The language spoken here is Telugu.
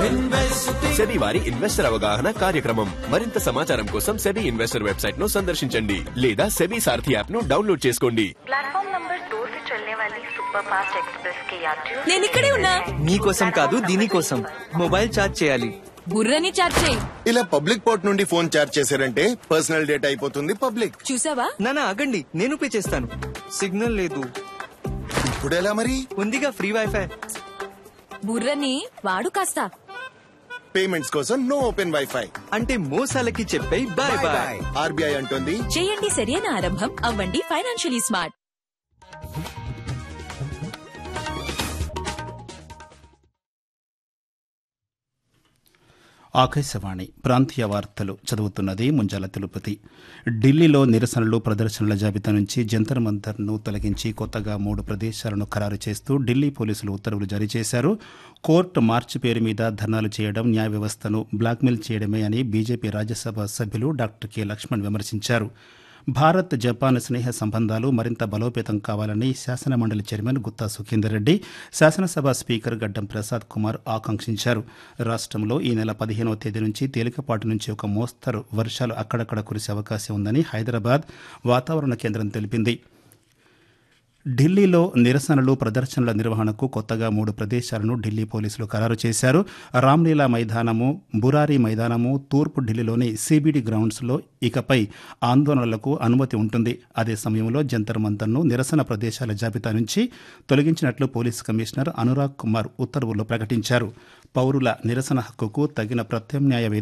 సెబీ వారి ఇన్వెస్టర్ అవగాహన కార్యక్రమం మరింత సమాచారం కోసం సెబీ ఇన్వెస్టర్ వెబ్సైట్ ను సందర్శించండి లేదా సెబీ సారథి యాప్ ను డౌన్లోడ్ చేసుకోండి प्लेटफॉर्म नंबर दो से चलने वाली सुपरफास्ट एक्सप्रेस के यात्रियों నేను ఇక్కడే ఉన్నా మీకోసం కాదు దీనికోసం మొబైల్ ఛార్జ్ చేయాలి బుర్రని చాట్ చేయి ఇలా పబ్లిక్ పోర్ట్ నుండి ఫోన్ చార్జ్ చేశారంటే పర్సనల్ డేటా అయిపోతుంది పబ్లిక్ చూసావా నానా ఆగండి నేను పే చేస్తాను సిగ్నల్ లేదు ఇప్పుడు ఎలా మరి ఉందిగా ఫ్రీ వైఫై బుర్రని వాడు కాస్త పేమెంట్స్ కోసం నో ఓపెన్ వైఫై అంటే మోసాలకి చెప్పే బాయ్ బాయ్ ఆర్బీఐ అంటోంది చేయండి సరైన ఆరంభం అవ్వండి ఫైనాన్షియలీ స్మార్ట్ ఆకాశవాణి ప్రాంతీయ వార్తలు చదువుతున్నది ముంజాల తిరుపతి ఢిల్లీలో నిరసనలు ప్రదర్శనల జాబితా నుంచి జంతర్ మంతర్ను తొలగించి కొత్తగా మూడు ప్రదేశాలను ఖరారు చేస్తూ ఢిల్లీ పోలీసులు ఉత్తర్వులు జారీ చేశారు కోర్టు మార్చి పేరు మీద ధర్నాలు చేయడం న్యాయ వ్యవస్థను బ్లాక్మెయిల్ చేయడమే అని బీజేపీ రాజ్యసభ సభ్యులు డాక్టర్ కె లక్ష్మణ్ విమర్శించారు భారత్ జపాన్ స్నేహ సంబంధాలు మరింత బలోపేతం కావాలని శాసనమండలి చైర్మన్ గుత్తా సుఖేందర్ రెడ్డి శాసనసభ స్పీకర్ గడ్డం ప్రసాద్ కుమార్ ఆకాంక్షించారు రాష్ట్రంలో ఈ నెల పదిహేనవ తేదీ నుంచి తేలికపాటి నుంచి ఒక మోస్తరు వర్షాలు అక్కడక్కడ కురిసే అవకాశం ఉందని హైదరాబాద్ వాతావరణ కేంద్రం తెలిపింది ఢిల్లీలో నిరసనలు ప్రదర్శనల నిర్వహణకు కొత్తగా మూడు ప్రదేశాలను ఢిల్లీ పోలీసులు ఖరారు చేశారు రామ్లీలా మైదానము బురారి మైదానము తూర్పు ఢిల్లీలోని సిబిడి గ్రౌండ్స్లో ఇకపై ఆందోళనలకు అనుమతి ఉంటుంది అదే సమయంలో జంతర్ మంతర్ను నిరసన ప్రదేశాల జాబితా నుంచి తొలగించినట్లు పోలీస్ కమిషనర్ అనురాగ్ కుమార్ ఉత్తర్వులు ప్రకటించారు పౌరుల నిరసన హక్కుకు తగిన ప్రత్యామ్నాయ